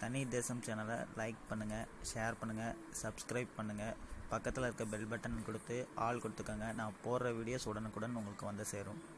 தனி தேசம் சேனலை லைக் பண்ணுங்கள் ஷேர் பண்ணுங்கள் சப்ஸ்கிரைப் பண்ணுங்கள் பக்கத்தில் இருக்க பெல் பட்டன் கொடுத்து ஆல் கொடுத்துக்கோங்க நான் போடுற வீடியோஸ் உடனுக்குடன் உங்களுக்கு வந்து சேரும்